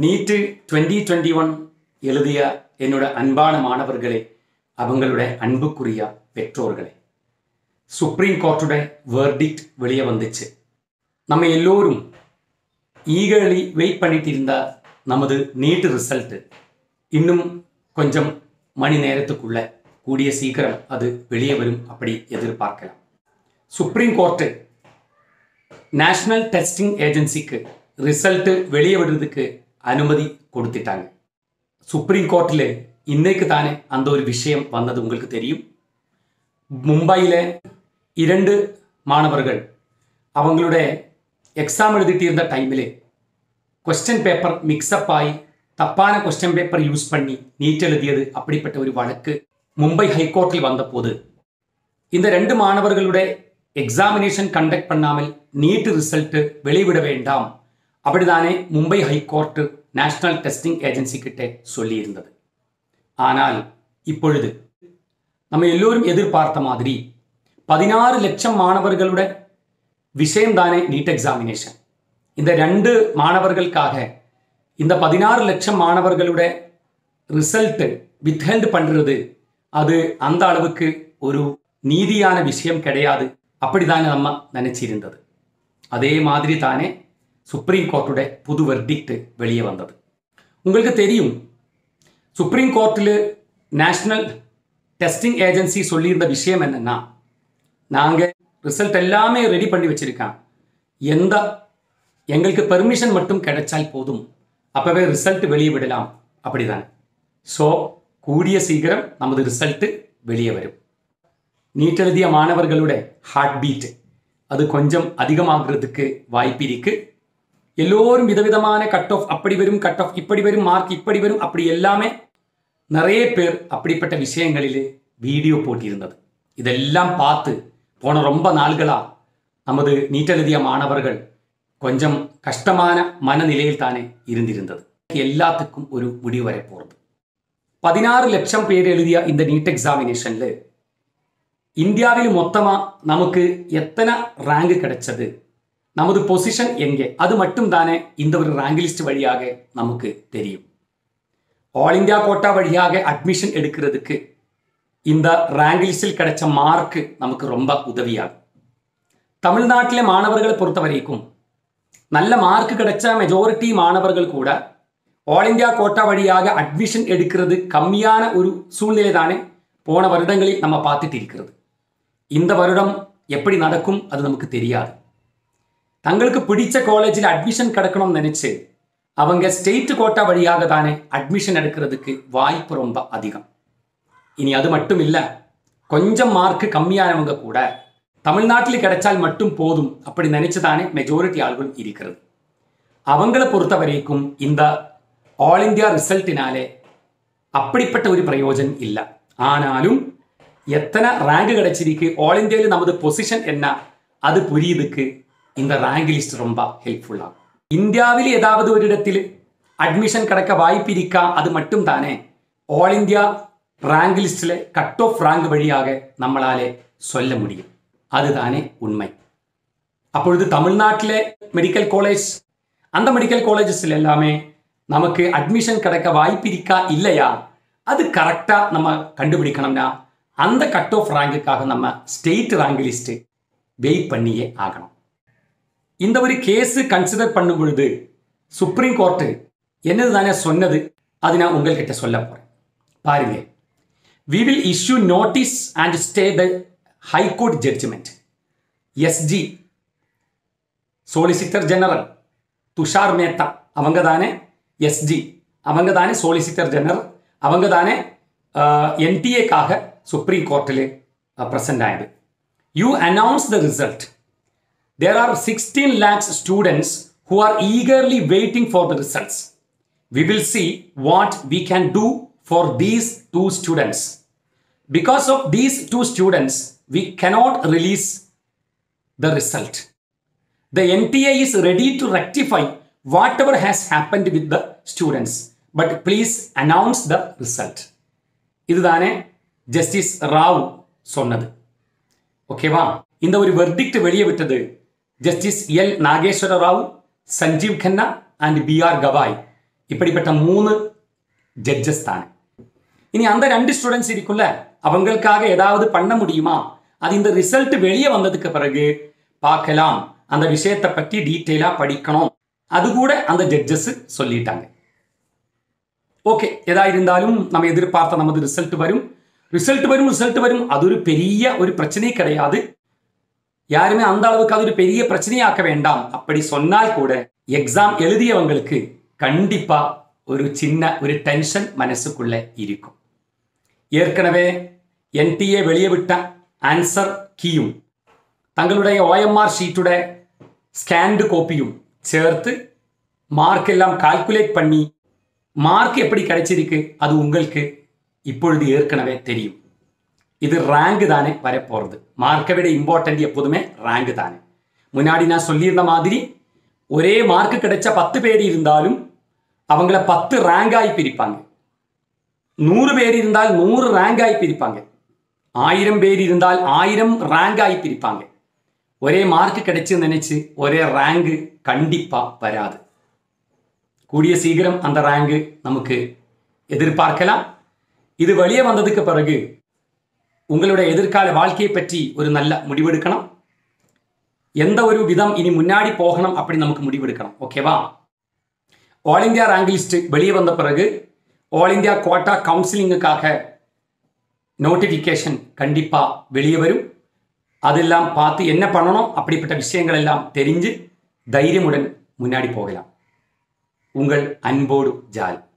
நீட்டு twenty twenty one எழுதிய என்னோட அன்பான மாணவர்களே அவங்களுடைய அன்புக்குரிய பெற்றோர்களே சுப்ரீம் கோர்ட்டோட வேர்டிக்ட் வெளியே வந்துச்சு நம்ம எல்லோரும் ஈகர்லி வெயிட் பண்ணிட்டு இருந்த நமது நீட் ரிசல்ட் இன்னும் கொஞ்சம் மணி நேரத்துக்குள்ள கூடிய சீக்கிரம் அது வெளியே வரும் அப்படி எதிர்பார்க்கலாம் சுப்ரீம் கோர்ட்டு நேஷனல் டெஸ்டிங் ஏஜென்சிக்கு ரிசல்ட்டு வெளியே விடுறதுக்கு அனுமதி கொடுத்துட்டாங்க சுப்ரீம் கோர்ட்டில் இன்னைக்கு தானே அந்த ஒரு விஷயம் வந்தது உங்களுக்கு தெரியும் மும்பையில் இரண்டு மாணவர்கள் அவங்களுடைய எக்ஸாம் எழுதிட்டு இருந்த டைமில் கொஸ்டின் பேப்பர் மிக்சப் ஆகி தப்பான கொஸ்டின் பேப்பர் யூஸ் பண்ணி நீட் எழுதியது அப்படிப்பட்ட ஒரு வழக்கு மும்பை ஹைகோர்ட்டில் வந்தபோது இந்த ரெண்டு மாணவர்களுடைய எக்ஸாமினேஷன் கண்டக்ட் பண்ணாமல் நீட் ரிசல்ட் வெளிவிட வேண்டாம் அப்படிதானே Mumbai high court national testing agency கிட்ட சொல்லியிருந்தது ஆனால் இப்பொழுது நம்ம எல்லோரும் எதிர்பார்த்த மாதிரி பதினாறு லட்சம் மாணவர்களுடைய விஷயம்தானே நீட் எக்ஸாமினேஷன் இந்த ரெண்டு மாணவர்களுக்காக இந்த பதினாறு லட்சம் மாணவர்களுடைய ரிசல்ட் வித்ஹெல்ட் பண்றது அது அந்த அளவுக்கு ஒரு நீதியான விஷயம் கிடையாது அப்படிதானே நம்ம நினைச்சிருந்தது அதே மாதிரி தானே சுப்ரீம் கோர்ட்டோட புது வெர்டிக்ட் வெளியே வந்தது உங்களுக்கு தெரியும் சுப்ரீம் கோர்ட்டில் நேஷனல் டெஸ்டிங் ஏஜென்சி சொல்லியிருந்த விஷயம் என்னன்னா நாங்கள் ரிசல்ட் எல்லாமே ரெடி பண்ணி வச்சிருக்கோம் எந்த எங்களுக்கு பெர்மிஷன் மட்டும் கிடைச்சால் போதும் அப்பவே ரிசல்ட் வெளியே விடலாம் அப்படிதானே ஸோ கூடிய சீக்கிரம் நமது ரிசல்ட் வெளியே வரும் நீட் எழுதிய மாணவர்களுடைய ஹார்ட் பீட் அது கொஞ்சம் அதிகமாகிறதுக்கு வாய்ப்பு இருக்கு எல்லோரும் விதவிதமான கட் ஆஃப் அப்படி வரும் கட் ஆஃப் இப்படி வரும் மார்க் இப்படி வரும் அப்படி எல்லாமே நிறைய பேர் அப்படிப்பட்ட விஷயங்களிலே வீடியோ போட்டிருந்தது இதெல்லாம் பார்த்து போன ரொம்ப நாள்களா நமது நீட் எழுதிய மாணவர்கள் கொஞ்சம் கஷ்டமான மனநிலையில் தானே இருந்திருந்தது எல்லாத்துக்கும் ஒரு முடிவு வர போகிறது பதினாறு லட்சம் பேர் எழுதிய இந்த நீட் எக்ஸாமினேஷன்ல இந்தியாவில் மொத்தமா நமக்கு எத்தனை ரேங்க் கிடைச்சது நமது பொசிஷன் எங்கே அது மட்டும் தானே இந்த ஒரு ரேங்க் லிஸ்ட் வழியாக நமக்கு தெரியும் ஆல் இந்தியா கோட்டா வழியாக அட்மிஷன் எடுக்கிறதுக்கு இந்த ரேங்க் லிஸ்டில் கிடைச்ச மார்க் நமக்கு ரொம்ப உதவியாகும் தமிழ்நாட்டிലെ மாணவர்களை பொறுத்த வரைக்கும் நல்ல மார்க் கிடைச்ச மெஜாரிட்டி மாணவர்கள் கூட ஆல் இந்தியா கோட்டா வழியாக அட்மிஷன் எடுக்கிறது கம்மியான ஒரு சூழ்நிலை தானே போன வருடங்களில் நம்ம பார்த்துட்டு இருக்கிறது இந்த வருடம் எப்படி நடக்கும் அது நமக்கு தெரியாது தங்களுக்கு பிடிச்ச காலேஜில் அட்மிஷன் கிடைக்கணும்னு நினைச்சு அவங்க ஸ்டேட் கோட்டா வழியாக தானே அட்மிஷன் எடுக்கிறதுக்கு வாய்ப்பு ரொம்ப அதிகம் இனி அது மட்டும் இல்லை கொஞ்சம் மார்க் கம்மியானவங்க கூட தமிழ்நாட்டில் கிடைச்சால் மட்டும் போதும் அப்படி நினைச்சு தானே மெஜாரிட்டி ஆள்கள் இருக்கிறது அவங்கள பொறுத்த வரைக்கும் இந்த ஆல் இந்தியா ரிசல்ட்டினாலே அப்படிப்பட்ட ஒரு பிரயோஜனம் இல்லை ஆனாலும் எத்தனை ரேங்க் கிடைச்சிருக்கு ஆல் இந்தியாவில் நமது பொசிஷன் என்ன அது புரியுதுக்கு இந்த ரேங்க் லிஸ்ட் ரொம்ப ஹெல்ப்ஃபுல்லாகும் இந்தியாவில் ஏதாவது ஒரு இடத்தில் அட்மிஷன் கிடைக்க வாய்ப்பு இருக்கா அது மட்டும் தானே ஆல் இந்தியா ரேங்க் லிஸ்டில் கட் ஆஃப் ரேங்க் வழியாக நம்மளாலே சொல்ல முடியும் அதுதானே உண்மை அப்பொழுது தமிழ்நாட்டில் மெடிக்கல் காலேஜ் அந்த மெடிக்கல் காலேஜஸ்ல எல்லாமே நமக்கு அட்மிஷன் கிடைக்க வாய்ப்பு இருக்கா இல்லையா அது கரெக்டாக நம்ம கண்டுபிடிக்கணும்னா அந்த கட் ஆஃப் ரேங்குக்காக நம்ம ஸ்டேட் ரேங்க் லிஸ்ட்டு வெயிட் பண்ணியே ஆகணும் இந்த ஒரு கேஸு கன்சிடர் பண்ணும் பொழுது சுப்ரீம் கோர்ட்டு என்னது தானே சொன்னது அது நான் உங்கள்கிட்ட சொல்ல போகிறேன் பாருங்க we will issue notice and stay the high court judgment SG solicitor general Tushar Mehta அவங்க தானே எஸ்ஜி அவங்க தானே சோலிசிட்டர் ஜெனரல் அவங்க தானே என்டிஏக்காக சுப்ரீம் கோர்ட்டில் ப்ரெசென்ட் ஆயிடுது you announce the result there are 16 lakhs students who are eagerly waiting for the results. We will see what we can do for these two students. Because of these two students, we cannot release the result. The NTA is ready to rectify whatever has happened with the students, but please announce the result. இதுதானே justice Rao சொன்னது ஓகேவா இந்த ஒரு verdict வெளியே விட்டது justice L Nageswara Rao Sanjiv Khanna and B R Gavai இப்படிப்பட்ட மூணு judges தானே இனி அந்த ரெண்டு ஸ்டூடெண்ட்ஸ் இருக்குல்ல அவங்களுக்காக ஏதாவது பண்ண முடியுமா அது இந்த ரிசல்ட் வெளியே வந்ததுக்கு பிறகு பார்க்கலாம் அந்த விஷயத்தை பற்றி டீட்டெயிலாக படிக்கணும் அது கூட அந்த ஜட்ஜஸ் சொல்லிட்டாங்க ஓகே எதா இருந்தாலும் நம்ம எதிர்பார்த்த நமது ரிசல்ட் வரும் ரிசல்ட் வரும் ரிசல்ட் வரும் அது ஒரு பெரிய ஒரு பிரச்சனை கிடையாது யாருமே அந்த அளவுக்கு அது ஒரு பெரிய பிரச்சனையாக்க வேண்டாம் அப்படி சொன்னால் கூட எக்ஸாம் எழுதியவங்களுக்கு கண்டிப்பா ஒரு சின்ன ஒரு டென்ஷன் மனசுக்குள்ள இருக்கும் ஏற்கனவே என்டிஏ வெளியே விட்ட ஆன்சர் கீயும் தங்களுடைய ஓஎம்ஆர் ஷீட்டோட ஸ்கேன்டு கோப்பியும் சேர்த்து மார்க் எல்லாம் கால்குலேட் பண்ணி மார்க் எப்படி கிடைச்சிருக்கு அது உங்களுக்கு இப்பொழுது ஏற்கனவே தெரியும் இது ரேங்க் தானே வரப்போகிறது மார்க்கை விட இம்பார்ட்டன்ட் எப்போதுமே ரேங்க் தானே முன்னாடி நான் சொல்லியிருந்த மாதிரி ஒரே மார்க் கிடைச்ச பத்து பேர் இருந்தாலும் அவங்கள பத்து ரேங்காய் பிரிப்பாங்க நூறு பேர் இருந்தால் நூறு ரேங்காய் பிரிப்பாங்க ஆயிரம் பேர் இருந்தால் ஆயிரம் ரேங்காய் பிரிப்பாங்க ஒரே மார்க் கிடைச்சு நினைச்சு ஒரே ரேங்க் கண்டிப்பா வராது கூடிய சீக்கிரம் அந்த ரேங்க் நமக்கு எதிர்பார்க்கலாம் இது வெளியே வந்ததுக்கு பிறகு உங்களுடைய எதிர்கால வாழ்க்கையை பற்றி ஒரு நல்ல முடிவெடுக்கணும் எந்த ஒரு விதம் இனி முன்னாடி போகணும் அப்படி நமக்கு முடிவெடுக்கணும் ஓகேவா ஆல் இந்தியா ரேங்க் லிஸ்ட் வெளியே வந்த பிறகு ஆல் இந்தியா கோட்டா கவுன்சிலிங்குக்காக நோட்டிஃபிகேஷன் கண்டிப்பாக வெளியே வரும் அதெல்லாம் பார்த்து என்ன பண்ணணும் அப்படிப்பட்ட விஷயங்கள் எல்லாம் தெரிஞ்சு தைரியமுடன் முன்னாடி போகலாம் உங்கள் அன்போடு ஜால்